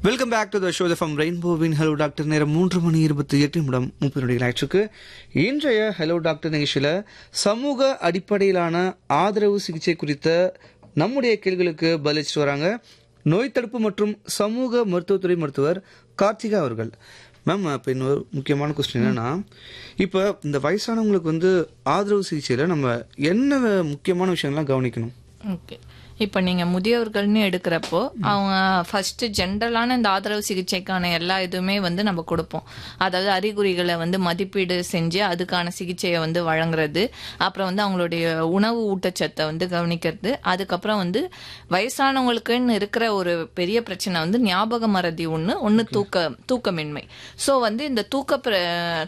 welcome back to the show from ரெயின்போவின் hello doctor நேரம் மூன்று மணி இருபத்தி எட்டு நிமிடம் முப்பது நொடிகள் ஆயிடுச்சு இன்றைய ஹலோ டாக்டர் நிகழ்ச்சியில் சமூக அடிப்படையிலான ஆதரவு சிகிச்சை குறித்த நம்முடைய கேள்விகளுக்கு பதிலளிச்சுட்டு வராங்க நோய் தடுப்பு மற்றும் சமூக மருத்துவத்துறை மருத்துவர் கார்த்திகா அவர்கள் மேம் இப்போ இன்னொரு முக்கியமான கொஸ்டின் என்னன்னா இப்போ இந்த வயசானவங்களுக்கு வந்து ஆதரவு சிகிச்சையில் நம்ம என்ன முக்கியமான விஷயங்கள்லாம் கவனிக்கணும் ஓகே இப்போ நீங்கள் முதியவர்கள்னு எடுக்கிறப்போ அவங்க ஃபர்ஸ்ட் ஜென்ரலான இந்த ஆதரவு சிகிச்சைக்கான எல்லா இதுவுமே வந்து நம்ம கொடுப்போம் அதாவது அறிகுறிகளை வந்து மதிப்பீடு செஞ்சு அதுக்கான சிகிச்சையை வந்து வழங்குறது அப்புறம் வந்து அவங்களுடைய உணவு ஊட்டச்சத்தை வந்து கவனிக்கிறது அதுக்கப்புறம் வந்து வயசானவங்களுக்குன்னு இருக்கிற ஒரு பெரிய பிரச்சனை வந்து ஞாபக மறதி ஒன்று ஒன்று தூக்க தூக்கமின்மை ஸோ வந்து இந்த தூக்க பிர-